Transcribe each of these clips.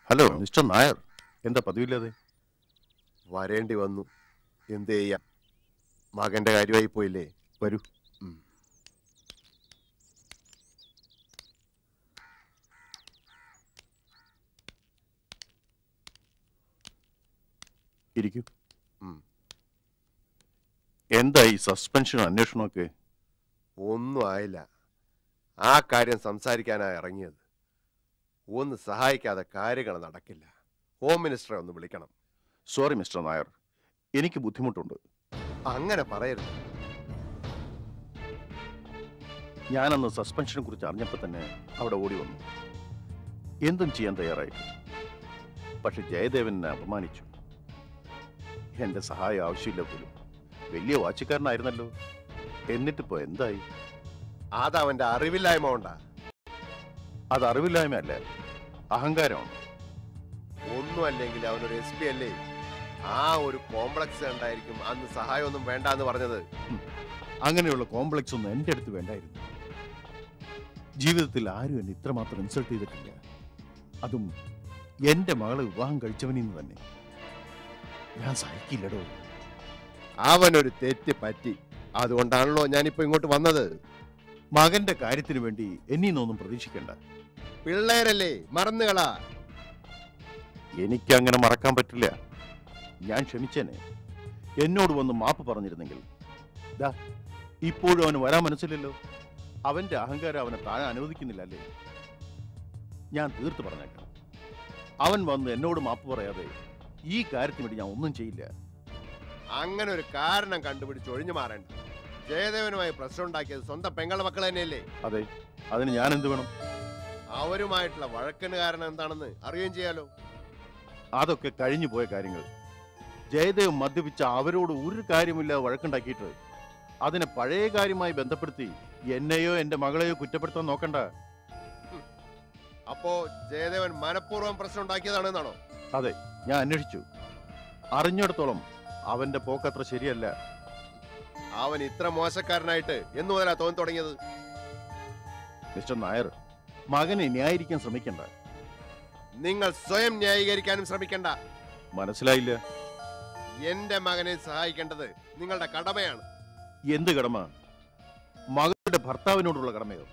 Hello mister Nair എന്താ പതിവില്ലാതെ വരേണ്ടി വന്നു എന്ത് ചെയ്യാം മകന്റെ കാര്യമായി പോയില്ലേ വരൂ ഉം. ഇരിക്കൂ ഉം. എന്താ ഈ സസ്പെൻഷനും അന്വേഷണമൊക്കെ ഒന്നും ആയില്ല ആ കാര്യം സംസാരിക്കാനാ ഇറങ്ങിയത് ഒന്ന് സഹായിക്കാതെ കാര്യങ്ങൾ നടക്കില്ല ഹോം മിനിസ്റ്ററെ ഒന്ന് വിളിക്കണം സോറി മിസ്റ്റർ നായർ എനിക്ക് ബുദ്ധിമുട്ടുണ്ട് അങ്ങനെ പറയരുത് ഞാനന്ന് സസ്പെൻഷനെ കുറിച്ച് അറിഞ്ഞപ്പോൾ തന്നെ അവിടെ ഓടി വന്നു എന്തും ചെയ്യാൻ തയ്യാറായി പക്ഷെ ജയദേവൻ എന്നെ അപമാനിച്ചു എന്റെ സഹായം ആവശ്യമില്ല പോലും വലിയ വാച്ചിക്കാരനായിരുന്നല്ലോ എന്നിട്ടിപ്പോ എന്തായി അത് അവന്റെ അറിവില്ലായ്മ കൊണ്ടാ അത് അറിവില്ലായ്മയല്ല അഹങ്കാരമാണ് ഒന്നും അല്ലെങ്കിൽ അവനൊരു എസ് പി അല്ലേ ആ ഒരു കോംപ്ലക്സ് ഉണ്ടായിരിക്കും അന്ന് സഹായമൊന്നും വേണ്ടാന്ന് പറഞ്ഞത് അങ്ങനെയുള്ള കോംപ്ലക്സ് ഒന്നും എൻ്റെ അടുത്ത് വേണ്ടായിരുന്നു ജീവിതത്തിൽ ആരും എന്നെ ഇത്രമാത്രം ഇൻസൾട്ട് ചെയ്തിട്ടില്ല അതും എൻ്റെ മകളെ വിവാഹം കഴിച്ചവനിൽ നിന്ന് തന്നെ ഞാൻ സഹിക്കില്ലടോ അവനൊരു തെറ്റ് പറ്റി അതുകൊണ്ടാണല്ലോ ഞാനിപ്പോ ഇങ്ങോട്ട് വന്നത് മകന്റെ കാര്യത്തിന് വേണ്ടി എന്നീ നിന്നൊന്നും പ്രതീക്ഷിക്കണ്ട പിള്ളേരല്ലേ മറന്നുകളാ എനിക്ക് അങ്ങനെ മറക്കാൻ പറ്റില്ല ഞാൻ ക്ഷമിച്ചേനെ എന്നോട് വന്ന് മാപ്പ് പറഞ്ഞിരുന്നെങ്കിൽ ദാ ഇപ്പോഴും അവന് വരാൻ മനസ്സില്ലല്ലോ അവന്റെ അഹങ്കാരം അവനെ താഴെ അനുവദിക്കുന്നില്ല അല്ലേ ഞാൻ തീർത്ത് പറഞ്ഞേക്കാം അവൻ വന്ന് എന്നോട് മാപ്പ് പറയാതെ ഈ കാര്യത്തിന് വേണ്ടി ഞാൻ ഒന്നും ചെയ്യില്ല അങ്ങനെ ഒരു കാരണം കണ്ടുപിടിച്ച് ഒഴിഞ്ഞു മാറേണ്ട ജയദേവനുമായി പ്രശ്നം ഉണ്ടാക്കിയത് സ്വന്തം പെങ്ങളുടെ മക്കൾ തന്നെയല്ലേ അതെ അതിന് ഞാൻ എന്ത് വേണം അവരുമായിട്ടുള്ള വഴക്കിന് കാരണം എന്താണെന്ന് അറിയുകയും ചെയ്യാലോ അതൊക്കെ കഴിഞ്ഞു പോയ കാര്യങ്ങൾ ജയദേവ് മദ്യപിച്ച അവരോട് ഒരു കാര്യമില്ല വഴക്കുണ്ടാക്കിയിട്ട് അതിനെ പഴയ കാര്യമായി ബന്ധപ്പെടുത്തി എന്നെയോ എന്റെ മകളെയോ കുറ്റപ്പെടുത്താൻ നോക്കണ്ട അപ്പോ ജയദേവൻ മനഃപൂർവ്വം പ്രശ്നം ഉണ്ടാക്കിയതാണെന്നാണോ അതെ ഞാൻ അന്വേഷിച്ചു അറിഞ്ഞിടത്തോളം അവന്റെ പോക്കത്ര ശരിയല്ല അവൻ ഇത്ര മോശക്കാരനായിട്ട് എന്ന് മുതലാ തോന്നി തുടങ്ങിയത് മിസ്റ്റർ നായർ മകനെ ന്യായീകരിക്കാൻ ശ്രമിക്കണ്ട നിങ്ങൾ സ്വയം ന്യായീകരിക്കാനും ശ്രമിക്കണ്ട മനസ്സിലായില്ല എന്റെ മകനെ സഹായിക്കേണ്ടത് നിങ്ങളുടെ കടമയാണ് എന്ത് കടമ മകളുടെ ഭർത്താവിനോടുള്ള കടമയോ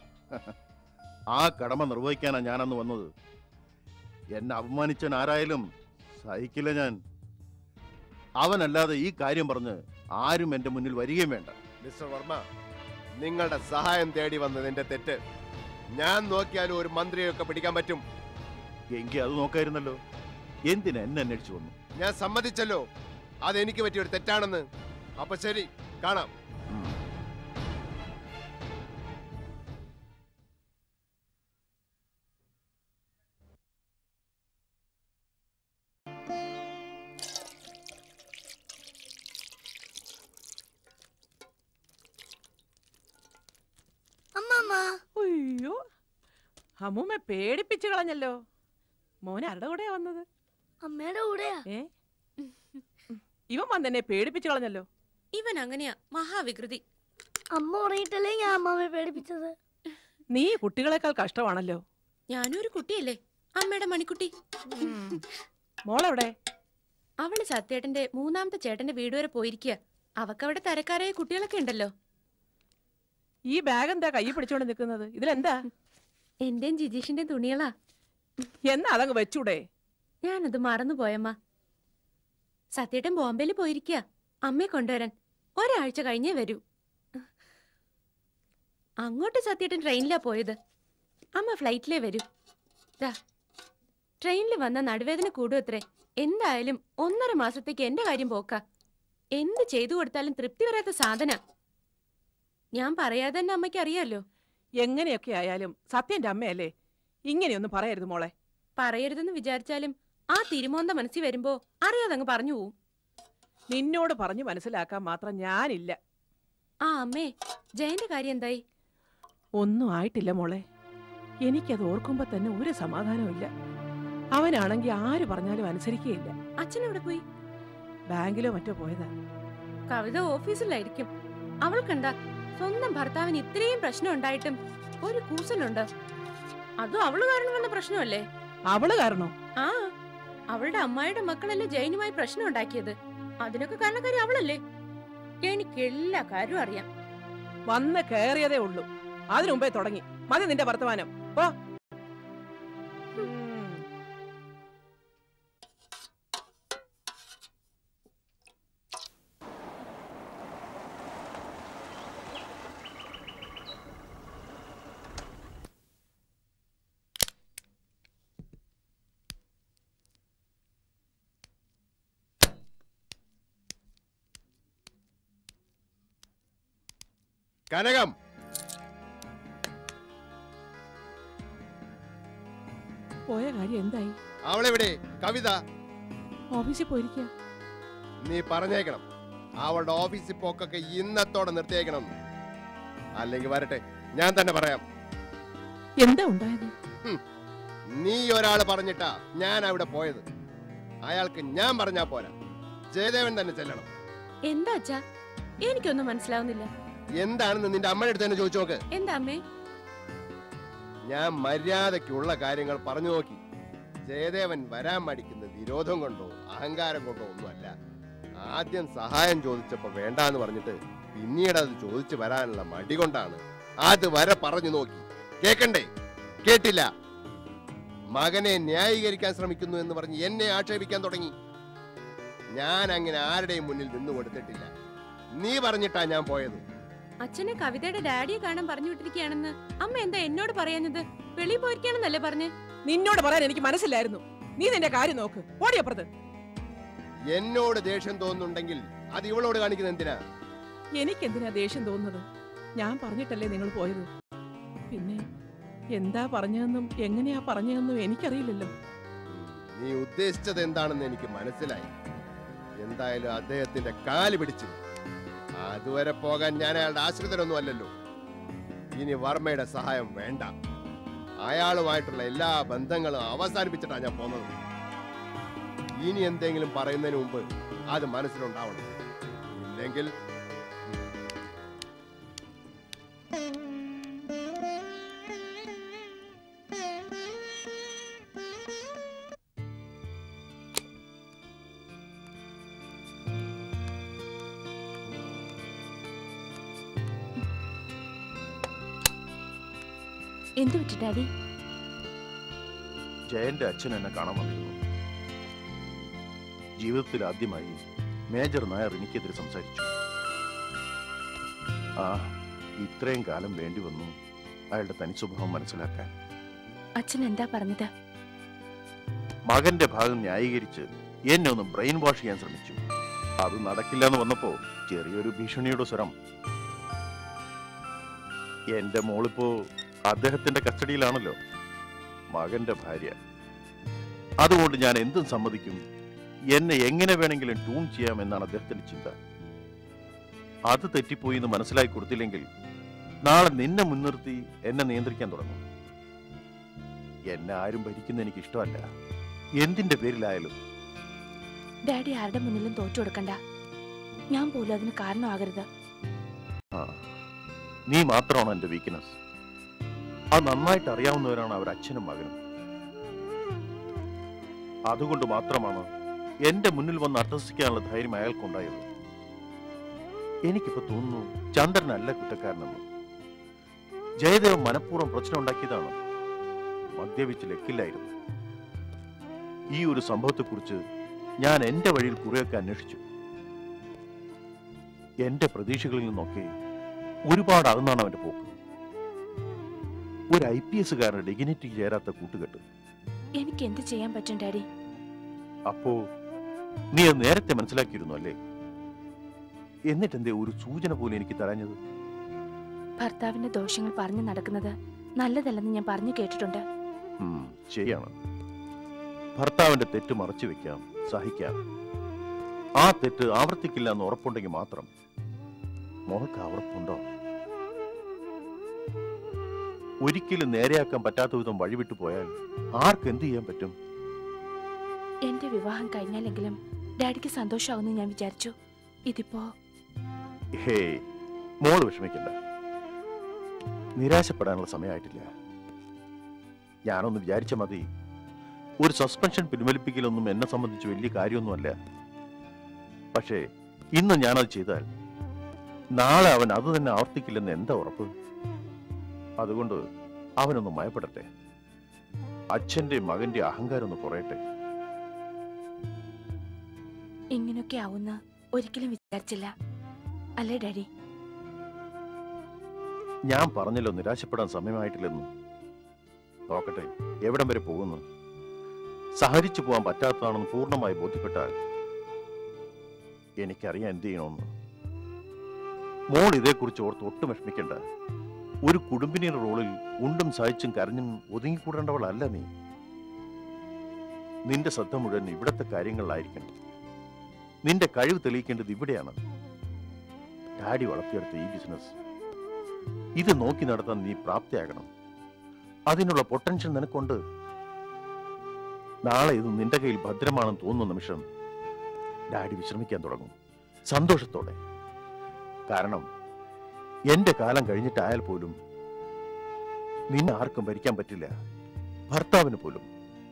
ആ കടമ നിർവഹിക്കാനാ ഞാനന്ന് വന്നത് എന്നെ അപമാനിച്ചവൻ ആരായാലും സഹിക്കില്ല ഞാൻ അവനല്ലാതെ ഈ കാര്യം പറഞ്ഞ് ആരും എന്റെ മുന്നിൽ വരികയും വേണ്ട മിസ്റ്റർ വർമ്മ നിങ്ങളുടെ സഹായം തേടി വന്നത് എന്റെ തെറ്റ് ഞാൻ നോക്കിയാലും ഒരു മന്ത്രിയൊക്കെ പിടിക്കാൻ പറ്റും എങ്കിൽ അത് നോക്കായിരുന്നല്ലോ എന്തിനാ എന്നെ അന്വേഷിച്ചു വന്നു ഞാൻ സമ്മതിച്ചല്ലോ അത് എനിക്ക് പറ്റിയ ഒരു തെറ്റാണെന്ന് അപ്പൊ ശരി കാണാം ഉം. അമ്മമ്മ അയ്യോ അമ്മൂമ്മ പേടിപ്പിച്ചു കളഞ്ഞല്ലോ മോൻ ആരുടെ കൂടെയാ വന്നത് അമ്മയുടെ കൂടെയാ ഏ ഇവൻ വന്നെന്നെ പേടിപ്പിച്ചു കളഞ്ഞല്ലോ ഇവൻ അങ്ങനെയാ മഹാവികൃതി അമ്മ ഉറങ്ങിയിട്ടല്ലേ ഞാൻ അമ്മമ്മയെ പേടിപ്പിച്ചത് നീ കുട്ടികളെക്കാൾ കഷ്ടമാണല്ലോ ഞാനും ഒരു കുട്ടിയല്ലേ അമ്മയുടെ മണിക്കുട്ടി മോളെവിടെ അവള് സത്യേട്ടന്റെ മൂന്നാമത്തെ ചേട്ടന്റെ വീട് വരെ പോയിരിക്കുക അവക്കവിടെ തരക്കാരായ കുട്ടികളൊക്കെ ഉണ്ടല്ലോ ഈ ബാഗ് എന്താ കൈ പിടിച്ചോണ്ട് നിൽക്കുന്നത് ഇതിലെന്താ എന്റെയും ജിജീഷിന്റെ തുണികളാ എന്നാ അതങ്ങ് വെച്ചൂടെ ഞാനത് മറന്നുപോയമ്മ സത്യേട്ടൻ ബോംബെയിൽ പോയിരിക്കുക അമ്മയെ കൊണ്ടുവരാൻ ഒരാഴ്ച കഴിഞ്ഞേ വരൂ അങ്ങോട്ട് സത്യേട്ടൻ ട്രെയിനിലാ പോയത് അമ്മ ഫ്ലൈറ്റിലേ വരൂ ദാ ട്രെയിനിൽ വന്ന നടുവേദന കൂടുമത്രേ എന്തായാലും ഒന്നര മാസത്തേക്ക് എന്റെ കാര്യം പോക്ക എന്ത് ചെയ്തു കൊടുത്താലും തൃപ്തി വരാത്ത സാധന ഞാൻ പറയാതെ തന്നെ അമ്മയ്ക്ക് അറിയാലോ എങ്ങനെയൊക്കെ ആയാലും സത്യന്റെ അമ്മയല്ലേ ഇങ്ങനെയൊന്നും പറയരുത് മോളെ പറയരുതെന്ന് വിചാരിച്ചാലും ആ തിരുമോന്ത മനസ്സിൽ വരുമ്പോ അറിയാതങ്ങ് പറഞ്ഞു പോവും നിന്നോട് പറഞ്ഞു മനസ്സിലാക്കാൻ മാത്രം ഞാനില്ല ആ അമ്മേ ജയന്റെ കാര്യം എന്തായി ഒന്നും ആയിട്ടില്ല മോളെ എനിക്കത് ഓർക്കുമ്പോ തന്നെ ഒരു സമാധാനവും ഇല്ല അവനാണെങ്കിൽ ആര് പറഞ്ഞാലും അനുസരിക്കുകയില്ല അച്ഛൻ എവിടെ പോയി ബാങ്കിലോ മറ്റോ പോയതാ കവിത ഓഫീസിലായിരിക്കും അവൾക്കെന്താ സ്വന്തം ഭർത്താവിന് ഇത്രയും പ്രശ്നം ഉണ്ടായിട്ടും ഒരു കൂസലുണ്ട് അതും അവള് കാരണം വന്ന പ്രശ്നമല്ലേ അവള് കാരണോ അവളുടെ അമ്മായിയുടെ മക്കളല്ലേ ജൈനുമായി പ്രശ്നം ഉണ്ടാക്കിയത് അതിനൊക്കെ കാരണക്കാരി അവളല്ലേ എനിക്ക് എല്ലാ കാര്യവും അറിയാം വന്ന് കയറിയതേ ഉള്ളൂ അതിനു മുമ്പേ തുടങ്ങി മതി നിന്റെ വർത്തമാനം പോ ഉം. കനകം പോയ കാര്യം എന്തായി അവളെവിടെ കവിത ഓഫീസിൽ പോയിരിക്കുക നീ പറഞ്ഞേക്കണം അവളുടെ ഓഫീസിൽ പോക്കൊക്കെ ഇന്നത്തോടെ നിർത്തിയേക്കണം അല്ലെങ്കിൽ വരട്ടെ ഞാൻ തന്നെ പറയാം എന്താ ഉണ്ടായത് നീ ഒരാൾ പറഞ്ഞിട്ടാ ഞാൻ അവിടെ പോയത് അയാൾക്ക് ഞാൻ പറഞ്ഞാ പോരാ ജയദേവൻ തന്നെ ചെല്ലണം എന്താ അച്ഛാ എനിക്കൊന്നും മനസ്സിലാവുന്നില്ല എന്താണെന്ന് നിന്റെ അമ്മയുടെ അടുത്ത് തന്നെ ചോദിച്ചു നോക്ക് എന്താ അമ്മേ ഞാൻ മര്യാദയ്ക്കുള്ള കാര്യങ്ങൾ പറഞ്ഞു നോക്കി ജയദേവൻ വരാൻ മടിക്കുന്ന വിരോധം കൊണ്ടോ അഹങ്കാരം കൊണ്ടോ ഒന്നുമല്ല ആദ്യം സഹായം ചോദിച്ചപ്പോ വേണ്ടാന്ന് പറഞ്ഞിട്ട് പിന്നീട് അത് ചോദിച്ചു വരാനുള്ള മടി കൊണ്ടാണ് അത് വരെ പറഞ്ഞു നോക്കി കേക്കണ്ടേ കേട്ടില്ല മകനെ ന്യായീകരിക്കാൻ ശ്രമിക്കുന്നു എന്ന് പറഞ്ഞ് എന്നെ ആക്ഷേപിക്കാൻ തുടങ്ങി ഞാൻ അങ്ങനെ ആരുടെയും മുന്നിൽ നിന്നു കൊടുത്തിട്ടില്ല നീ പറഞ്ഞിട്ടാ ഞാൻ പോയത് അച്ഛനെ കവിതയുടെ ഡാഡിയെ കാണാൻ പറഞ്ഞു വിട്ടിരിക്കുകയാണെന്ന് അമ്മ എന്താ എന്നോട് പറയുന്നത് വെളിയിൽ പോയിരിക്കുകയാണെന്നല്ലേ പറഞ്ഞ് നിന്നോട് പറയാൻ എനിക്ക് മനസ്സിലായിരുന്നു നീ നിന്റെ കാര്യം നോക്ക് ഓടിയപ്പുറത്ത് എന്നോട് ദേഷ്യം തോന്നുന്നുണ്ടെങ്കിൽ അത് ഇവളോട് കാണിക്കുന്നത് എന്തിനാ എനിക്കെന്തിനാ ദേഷ്യം തോന്നുന്നത് ഞാൻ പറഞ്ഞിട്ടല്ലേ നിങ്ങൾ പോയത് പിന്നെ എന്താ പറഞ്ഞതെന്നും എങ്ങനെയാ പറഞ്ഞതെന്നും എനിക്കറിയില്ലല്ലോ ഉം, നീ ഉദ്ദേശിച്ചത് എന്താണെന്ന് എനിക്ക് മനസ്സിലായി എന്തായാലും അദ്ദേഹത്തിന്റെ കാല് പിടിച്ചു അതുവരെ പോകാൻ ഞാൻ അയാളുടെ ആശ്രിതരൊന്നും അല്ലല്ലോ ഇനി വർമ്മയുടെ സഹായം വേണ്ട അയാളുമായിട്ടുള്ള എല്ലാ ബന്ധങ്ങളും അവസാനിപ്പിച്ചിട്ടാണ് ഞാൻ പോന്നത് ഇനി എന്തെങ്കിലും പറയുന്നതിന് മുമ്പ് അത് മനസ്സിലുണ്ടാവണം ഇല്ലെങ്കിൽ എന്തു പറ്റി ഡാഡി ജയന്റെ അച്ഛൻ എന്നെ കാണാൻ വന്നിരുന്നു ജീവിതത്തിൽ ആദ്യമായി മേജർ നായർ എനിക്കെതിരെ സംസാരിച്ചു ആ ഇത്രയും കാലം വേണ്ടി വന്നു അയാളുടെ തനി സ്വഭാവം മനസ്സിലാക്കാൻ അച്ഛൻ എന്താ പറഞ്ഞത് മകന്റെ ഭാഗം ന്യായീകരിച്ച് എന്നെ ഒന്ന് ബ്രെയിൻ വാഷ് ചെയ്യാൻ ശ്രമിച്ചു അത് നടക്കില്ല എന്ന് വന്നപ്പോ ചെറിയൊരു ഭീഷണിയുടെ സ്വരം എന്റെ മോളിപ്പോ അദ്ദേഹത്തിന്റെ കസ്റ്റഡിയിലാണല്ലോ മകന്റെ ഭാര്യ അതുകൊണ്ട് ഞാൻ എന്തും സമ്മതിക്കും എന്നെ എങ്ങനെ വേണമെങ്കിലും ട്യൂൺ ചെയ്യാമെന്നാണ് അദ്ദേഹത്തിന്റെ ചിന്ത അത് തെറ്റിപ്പോയി എന്ന് മനസ്സിലാക്കി കൊടുത്തില്ലെങ്കിൽ നാളെ നിന്നെ മുൻനിർത്തി എന്നെ നിയന്ത്രിക്കാൻ തുടങ്ങും എന്നെ ആരും ഭരിക്കുന്ന എനിക്ക് ഇഷ്ടമല്ല എന്തിന്റെ പേരിലായാലും ഡാഡി ആരുടെ മുന്നിലും തോറ്റു കൊടുക്കണ്ട ഞാൻ പോലും അതിന് കാരണമാകരുത് ആ നീ മാത്രമാണ് എന്റെ വീക്ക്നെസ് അത് നന്നായിട്ട് അറിയാവുന്നവരാണ് അവർ അച്ഛനും മകനും അതുകൊണ്ട് മാത്രമാണ് എന്റെ മുന്നിൽ വന്ന് അട്ടഹസിക്കാനുള്ള ധൈര്യം അയാൾക്കുണ്ടായത് എനിക്കിപ്പോ തോന്നുന്നു ചന്ദ്രനല്ല കുറ്റക്കാരനെന്ന് ജയദേവ് മനഃപൂർവ്വം പ്രശ്നം ഉണ്ടാക്കിയതാണ് മദ്യപിച്ച് ലക്കില്ലായിരുന്നു ഈ ഒരു സംഭവത്തെക്കുറിച്ച് ഞാൻ എന്റെ വഴിയിൽ കുറെയൊക്കെ അന്വേഷിച്ചു എന്റെ പ്രതീക്ഷകളിൽ നിന്നൊക്കെ ഒരുപാട് അകന്നാണ് അവന്റെ പോക്ക് ഒരു ഐ പി എസുകാരന്റെ ഡിഗ്നിറ്റി ചേരാത്ത കൂട്ടുകെട്ട് എനിക്ക് എന്ത് ചെയ്യാൻ പറ്റും ഡാഡി അപ്പോ നീ അത് നേരത്തെ മനസ്സിലാക്കിയിരുന്നു അല്ലേ എന്നിട്ടെന്തേ ഒരു സൂചന പോലും എനിക്ക് തരാഞ്ഞത് ഭർത്താവിന്റെ ദോഷങ്ങൾ പറഞ്ഞു നടക്കുന്നത് നല്ലതല്ലെന്ന് ഞാൻ പറഞ്ഞു കേട്ടിട്ടുണ്ട് ഉം, ശരിയാണ് ഭർത്താവിന്റെ തെറ്റ് മറച്ചു വെക്കാം സഹിക്കാം ആ തെറ്റ് ആവർത്തിക്കില്ല എന്ന് ഉറപ്പുണ്ടെങ്കിൽ മാത്രം മോൾക്ക് ആ ഉറപ്പുണ്ടോ ഒരിക്കലും നേരെയാക്കാൻ പറ്റാത്ത വിധം വഴിവിട്ടു പോയാൽ ആർക്ക് എന്ത് ചെയ്യാൻ പറ്റും എന്റെ വിവാഹം കഴിഞ്ഞാലെങ്കിലും ഡാഡിക്ക് സന്തോഷമാവുമെന്ന് ഞാൻ വിചാരിച്ചു ഇതിപ്പോ ഹേ മോള് വിഷമിക്കണ്ട നിരാശപ്പെടാനുള്ള സമയമായിട്ടില്ല ഞാനൊന്ന് വിചാരിച്ച മതി ഒരു സസ്പെൻഷൻ പിൻവലിപ്പിക്കലൊന്നും എന്നെ സംബന്ധിച്ച് വലിയ കാര്യമൊന്നുമല്ല പക്ഷേ ഇന്ന് ഞാനത് ചെയ്താൽ നാളെ അവൻ അത് തന്നെ ആവർത്തിക്കില്ലെന്ന് എന്താ ഉറപ്പ് അതുകൊണ്ട് അവനൊന്ന് മയപ്പെടട്ടെ അച്ഛന്റെ മകന്റെ അഹങ്കാരം ഒന്ന് കുറയട്ടെ ഇങ്ങനെയൊക്കെ ആവുന്ന ഒരിക്കലും വിചാരിച്ചില്ല അല്ലേ ഡാഡി ഞാൻ പറഞ്ഞല്ലോ നിരാശപ്പെടാൻ സമയമായിട്ടില്ലെന്ന് നോക്കട്ടെ എവിടം വരെ പോകുന്നു സഹരിച്ചു പോകാൻ പറ്റാത്തതാണെന്ന് പൂർണ്ണമായി ബോധ്യപ്പെട്ടാൽ എനിക്കറിയാം എന്ത് ചെയ്യണമെന്ന് മോൾ ഇതേക്കുറിച്ച് ഓർത്ത് ഒട്ടും വിഷമിക്കണ്ട ഒരു കുടുംബിനിയുടെ റോളിൽ ഉണ്ടും സഹിച്ചും കരഞ്ഞും ഒതുങ്ങിക്കൂടേണ്ടവളല്ല നീ നിന്റെ ശ്രദ്ധ മുഴുവൻ ഇവിടത്തെ കാര്യങ്ങളിലായിരിക്കണം നിന്റെ കഴിവ് തെളിയിക്കേണ്ടത് ഇവിടെയാണ് ഡാഡി വളർത്തിയെടുത്ത ഈ ബിസിനസ് ഇത് നോക്കി നടത്താൻ നീ പ്രാപ്തിയാകണം അതിനുള്ള പൊട്ടൻഷ്യൽ നിനക്കുണ്ട് നാളെ ഇത് നിന്റെ കയ്യിൽ ഭദ്രമാണെന്ന് തോന്നുന്ന നിമിഷം ഡാഡി വിശ്രമിക്കാൻ തുടങ്ങും സന്തോഷത്തോടെ കാരണം എന്റെ കാലം കഴിഞ്ഞിട്ടായാൽ പോലും നിന്നെ ആർക്കും ഭരിക്കാൻ പറ്റില്ല ഭർത്താവിന് പോലും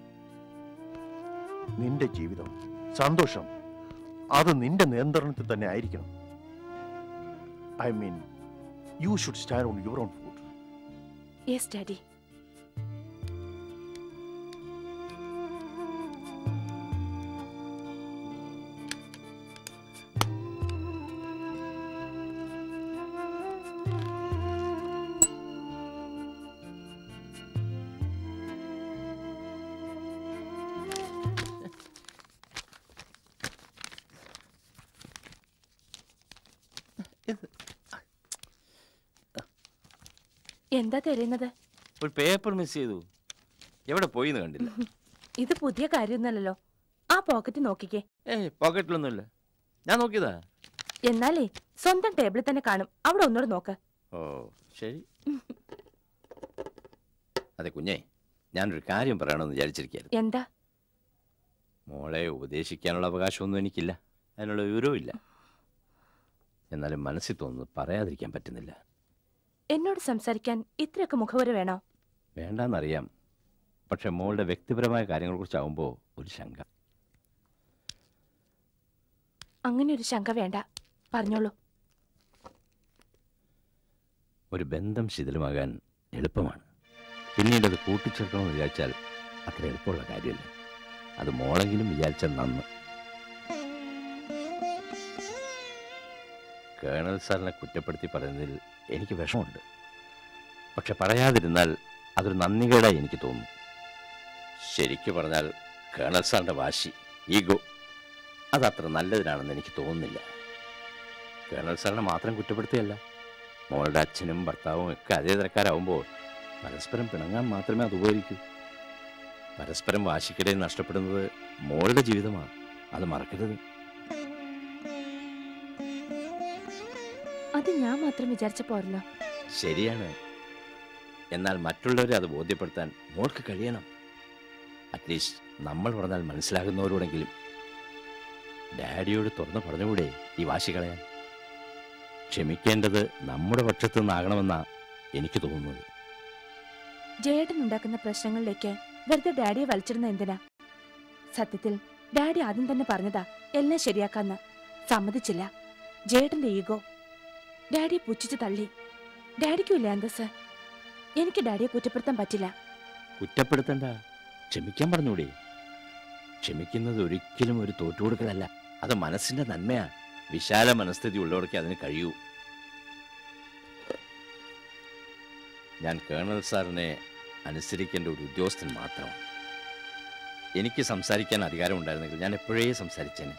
നിന്റെ ജീവിതം സന്തോഷം അത് നിന്റെ നിയന്ത്രണത്തിൽ തന്നെ ആയിരിക്കണം I mean you should stand on your own food yes daddy എന്താ തെരയുന്നത് ഒരു പേപ്പർ മിസ് ചെയ്തു എവിടെ പോയി എന്ന് കണ്ടില്ല ഇത് പുതിയ കാര്യമൊന്നുമല്ലല്ലോ ആ പോക്കറ്റ് നോക്കിക്കേ ഏയ് പോക്കറ്റിലൊന്നുമില്ല ഞാൻ നോക്കിയതാ എന്നാലേ സ്വന്തം ടേബിളിൽ തന്നെ കാണും അവിടെ ഒന്നുകൂടെ നോക്ക് ഓ ശരി അതെ കുഞ്ഞേ ഞാനൊരു കാര്യം പറയണമെന്ന് വിചാരിച്ചിരിക്കുകയായിരുന്നു എന്താ മോളെ ഉപദേശിക്കാനുള്ള അവകാശമൊന്നും എനിക്കില്ല അതിനുള്ള വിവരവും ഇല്ല എന്നാലും മനസ്സിൽ തോന്നുന്നത് പറയാതിരിക്കാൻ പറ്റുന്നില്ല എന്നോട് സംസാരിക്കാൻ ഇത്രയൊക്കെ മുഖവര വേണോ വേണ്ടാന്നറിയാം പക്ഷെ മോളുടെ വ്യക്തിപരമായ കാര്യങ്ങളെക്കുറിച്ചാവുമ്പോൾ ഒരു ശങ്ക അങ്ങനെ ഒരു ശങ്ക വേണ്ട പറഞ്ഞോളൂ ഒരു ബന്ധം ശിഥിലമാകാൻ എളുപ്പമാണ് പിന്നീട് അത് കൂട്ടിച്ചേർക്കണമെന്ന് വിചാരിച്ചാൽ അത്ര എളുപ്പമുള്ള കാര്യമല്ല അത് മോളെങ്കിലും വിചാരിച്ചാൽ നന്ന് കേണൽ സാറിനെ കുറ്റപ്പെടുത്തി പറയുന്നതിൽ എനിക്ക് വിഷമമുണ്ട് പക്ഷെ പറയാതിരുന്നാൽ അതൊരു നന്ദികേടായി എനിക്ക് തോന്നുന്നു ശരിക്കു പറഞ്ഞാൽ കേണൽ സാറിൻ്റെ വാശി ഈഗോ അതത്ര നല്ലതിനാണെന്ന് എനിക്ക് തോന്നുന്നില്ല കേണൽ സാറിനെ മാത്രം കുറ്റപ്പെടുത്തിയല്ല മോളുടെ അച്ഛനും ഭർത്താവും ഒക്കെ അതേ തരക്കാരാവുമ്പോൾ പരസ്പരം പിണങ്ങാൻ മാത്രമേ അത് ഉപകരിക്കൂ പരസ്പരം വാശിക്കിടയിൽ നഷ്ടപ്പെടുന്നത് മോളുടെ ജീവിതമാണ് അത് മറക്കരുത് അത് ഞാൻ മാത്രം വിചാരിച്ച പോരല്ലോ ശരിയാണ് എന്നാൽ മറ്റുള്ളവരെ അത് ബോധ്യപ്പെടുത്താൻ മോൾക്ക് കഴിയണം അറ്റ്ലീസ്റ്റ് നമ്മൾ പറഞ്ഞാൽ മനസ്സിലാകുന്നവരോടെങ്കിലും ഡാഡിയോട് തുറന്നു പറഞ്ഞുകൂടെ ഈ വാശി കളയാൻ ക്ഷമിക്കേണ്ടത് നമ്മുടെ പക്ഷത്തു നിന്നാകണമെന്നാ എനിക്ക് തോന്നുന്നത് ജയേട്ടൻ ഉണ്ടാക്കുന്ന പ്രശ്നങ്ങളിലേക്ക് വെറുതെ ഡാഡിയെ വലിച്ചിടുന്ന എന്തിനാ സത്യത്തിൽ ഡാഡി ആദ്യം തന്നെ പറഞ്ഞതാ എല്ലാം ശരിയാക്കാന്ന് സമ്മതിച്ചില്ല ജയേട്ടന്റെ ഈഗോ ഡാഡിയെ പുച്ഛിച്ച് തള്ളി ഡാഡിക്കും ഇല്ല അന്തസ് എനിക്ക് ഡാഡിയെ കുറ്റപ്പെടുത്താൻ പറ്റില്ല കുറ്റപ്പെടുത്തണ്ട ക്ഷമിക്കാൻ പറഞ്ഞൂടെ ക്ഷമിക്കുന്നത് ഒരിക്കലും ഒരു തോറ്റുകൊടുക്കലല്ല അത് മനസ്സിന്റെ നന്മയാ വിശാല മനസ്ഥിതി ഉള്ളവർക്ക് അതിന് കഴിയൂ ഞാൻ കേണൽ സാറിനെ അനുസരിക്കേണ്ട ഒരു ഉദ്യോഗസ്ഥൻ മാത്രം എനിക്ക് സംസാരിക്കാൻ അധികാരമുണ്ടായിരുന്നെങ്കിൽ ഞാൻ എപ്പോഴേ സംസാരിച്ചേനെ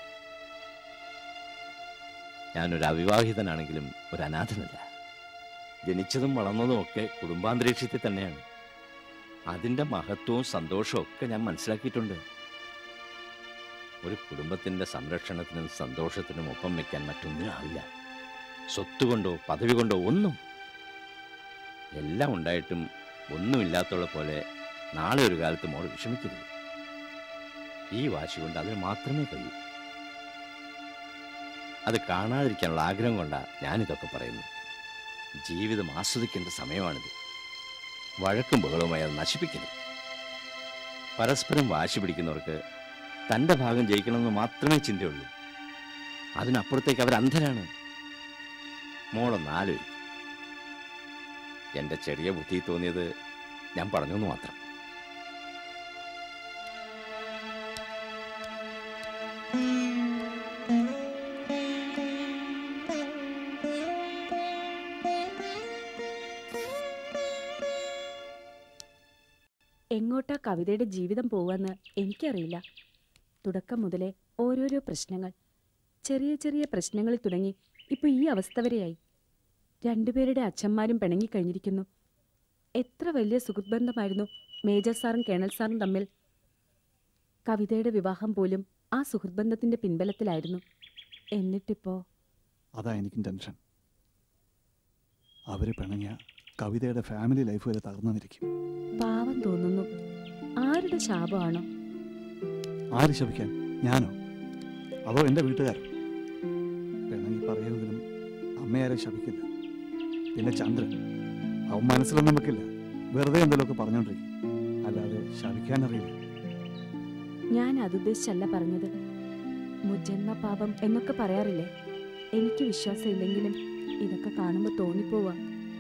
ഞാനൊരു അവിവാഹിതനാണെങ്കിലും ഒരു അനാഥനല്ല ജനിച്ചതും വളർന്നതും ഒക്കെ കുടുംബാന്തരീക്ഷത്തിൽ തന്നെയാണ് അതിൻ്റെ മഹത്വവും സന്തോഷവും ഒക്കെ ഞാൻ മനസ്സിലാക്കിയിട്ടുണ്ട് ഒരു കുടുംബത്തിൻ്റെ സംരക്ഷണത്തിനും സന്തോഷത്തിനും ഒപ്പം വയ്ക്കാൻ മറ്റൊന്നിനും ആവില്ല സ്വത്ത് കൊണ്ടോ പദവി കൊണ്ടോ ഒന്നും എല്ലാം ഉണ്ടായിട്ടും ഒന്നുമില്ലാത്തുള്ള പോലെ നാളെ ഒരു കാലത്ത് മോൾ വിഷമിക്കരുത് ഈ വാശി കൊണ്ട് അതിന് മാത്രമേ കഴിയൂ അത് കാണാതിരിക്കാനുള്ള ആഗ്രഹം കൊണ്ടാണ് ഞാനിതൊക്കെ പറയുന്നത് ജീവിതം ആസ്വദിക്കേണ്ട സമയമാണിത് വഴക്കും ബഹളവുമായി അത് നശിപ്പിക്കരുത് പരസ്പരം വാശി പിടിക്കുന്നവർക്ക് തൻ്റെ ഭാഗം ജയിക്കണമെന്ന് മാത്രമേ ചിന്തയുള്ളൂ അതിനപ്പുറത്തേക്ക് അവർ അന്ധരാണ് മോളൊന്ന് ആലോചിക്കും എൻ്റെ ചെറിയ ബുദ്ധി തോന്നിയത് ഞാൻ പറഞ്ഞു എന്ന് മാത്രം എങ്ങോട്ടാ കവിതയുടെ ജീവിതം പോവാന്ന് എനിക്കറിയില്ല തുടക്കം മുതലേ ഓരോരോ പ്രശ്നങ്ങൾ ചെറിയ ചെറിയ പ്രശ്നങ്ങളിൽ തുടങ്ങി ഇപ്പൊ ഈ അവസ്ഥ വരെയായി രണ്ടുപേരുടെ അച്ഛന്മാരും പിണങ്ങിക്കഴിഞ്ഞിരിക്കുന്നു എത്ര വലിയ സുഹൃത്ത് ബന്ധമായിരുന്നു മേജർ സാറും കേണൽ സാറും തമ്മിൽ കവിതയുടെ വിവാഹം പോലും ആ സുഹൃത്ത് ബന്ധത്തിന്റെ പിൻബലത്തിലായിരുന്നു എന്നിട്ടിപ്പോ അതാ എനിക്കും ടെൻഷൻ അവർ പിണങ്ങിയ കവിതയുടെ ഫാമിലി ലൈഫ് വരെ തകർന്നിരിക്കും പാവം തോന്നുന്നു ആരുടെ ശാപമാണോ ആര് ശപിക്കാൻ ഞാനോ അതോ എൻ്റെ വീട്ടുകാർ പിണങ്ങി പറയുമെങ്കിലും അമ്മയാരെ ശപിക്കില്ല പിന്നെ ചന്ദ്രൻ അവൻ മനസ്സിലൊന്നും വെക്കില്ല വെറുതെ എന്തെങ്കിലുമൊക്കെ പറഞ്ഞോണ്ടിരിക്കും അല്ലാതെ ശപിക്കാനറിയില്ല ഞാൻ അതുദ്ദേശിച്ചല്ല പറഞ്ഞത് മുജന്മ പാപം എന്നൊക്കെ പറയാറില്ലേ എനിക്ക് വിശ്വാസമില്ലെങ്കിലും ഇതൊക്കെ കാണുമ്പോൾ തോന്നിപ്പോവാ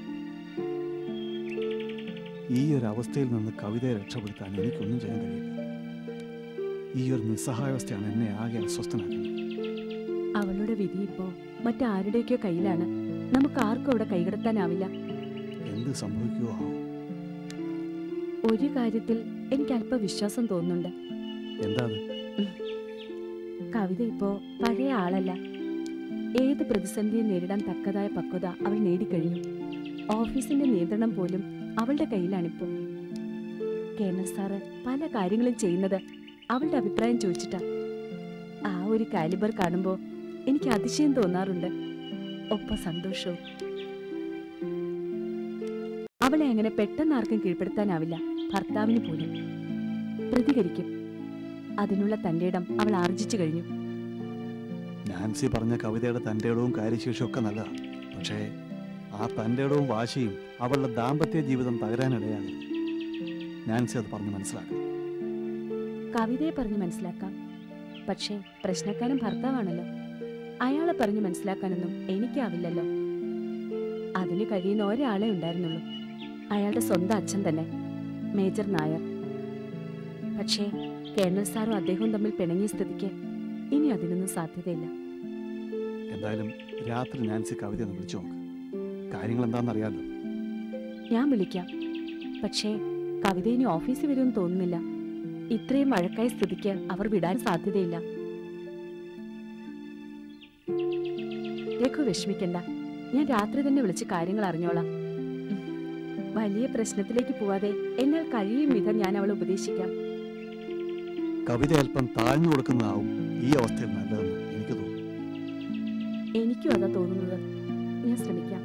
ഈ ഒരു അവസ്ഥയിൽ നിന്ന് കവിതയെ രക്ഷപ്പെടുത്താൻ എനിക്കൊന്നും ചെയ്യാൻ കഴിയില്ല ഈ ഒരു നിസ്സഹായാവസ്ഥയാണ് എന്നെ ആകെ അസ്വസ്ഥനാക്കുന്നത് അവളുടെ വിധി ഇപ്പോ മറ്റാരുടെയൊക്കെയോ കയ്യിലാണ് നമുക്ക് ആർക്കും അവിടെ കൈകടത്താനാവില്ല എന്ത് സംഭവിക്കുമോ ആവോ ഒരു കാര്യത്തിൽ എനിക്ക് അല്പം വിശ്വാസം തോന്നുന്നുണ്ട് എന്താ അത് കവിത ഇപ്പോ പഴയ ആളല്ല ഏത് പ്രതിസന്ധിയെ നേരിടാൻ തക്കതായ പക്വത അവൾ നേടിക്കഴിഞ്ഞു ഓഫീസിന്റെ നിയന്ത്രണം പോലും അവളുടെ കയ്യിലാണിപ്പോ കേണൽ സാറ് പല കാര്യങ്ങളും ചെയ്യുന്നത് അവളുടെ അഭിപ്രായം ചോദിച്ചിട്ടാ ആ ഒരു കാലിബർ കാണുമ്പോ എനിക്ക് അതിശയം തോന്നാറുണ്ട് ഒപ്പം സന്തോഷവും അവളെ അങ്ങനെ പെട്ടെന്ന് ആർക്കും കീഴ്പ്പെടുത്താനാവില്ല ഭർത്താവിന് പോലും പ്രതികരിക്കും അതിനുള്ള തന്റെ ഇടം അവൾ ആർജിച്ചു കഴിഞ്ഞു നാൻസി പറഞ്ഞ കവിതയുടെ തൻ്റെ ഇടവും കാര്യശേഷിയും ഒക്കെ നല്ലതാണ് പക്ഷേ ആ തൻ്റെ ഇടവും വാശിയും അവളുടെ ദാമ്പത്യ ജീവിതം തകരാനിടയാണ് നാൻസി അത് പറഞ്ഞ് മനസ്സിലാക്കണം കവിതയെ പറഞ്ഞ് മനസ്സിലാക്കാം പക്ഷേ പ്രശ്നക്കാരൻ ഭർത്താവാണല്ലോ അയാളെ പറഞ്ഞ് മനസ്സിലാക്കാനൊന്നും എനിക്കാവില്ലല്ലോ അതിന് കഴിയുന്ന ഒരാളെ ഉണ്ടായിരുന്നുള്ളൂ അയാളുടെ സ്വന്തം അച്ഛൻ തന്നെ മേജർ നായർ പക്ഷേ കേണൽ സാറും അദ്ദേഹവും തമ്മിൽ പിണങ്ങിയ സ്ഥിതിക്ക് ഇനി അതിനൊന്നും സാധ്യതയില്ല എന്തായാലും രാത്രി നാൻസി കവിത ഒന്ന് വിളിച്ചു നോക്ക് കാര്യങ്ങൾ എന്താണെന്നറിയാമല്ലോ ഞാൻ വിളിക്കാം പക്ഷേ കവിത ഇനി ഓഫീസിൽ വരുമെന്ന് തോന്നുന്നില്ല ഇത്രയും വഴക്കായ സ്ഥിതിക്ക് അവർ വിടാൻ സാധ്യതയില്ല രഘു വിഷമിക്കണ്ട ഞാൻ രാത്രി തന്നെ വിളിച്ച് കാര്യങ്ങൾ അറിഞ്ഞോളാം ഉം. വലിയ പ്രശ്നത്തിലേക്ക് പോവാതെ എന്നാൽ കഴിയും വിധം ഞാൻ അവളെ ഉപദേശിക്കാം കവിത അല്പം താഴ്ന്നു കൊടുക്കുന്നതാവും ഈ അവസ്ഥയിൽ നല്ലതെന്ന് എനിക്ക് തോന്നുന്നു എനിക്കും അതാ തോന്നുന്നത് ഞാൻ ശ്രമിക്കാം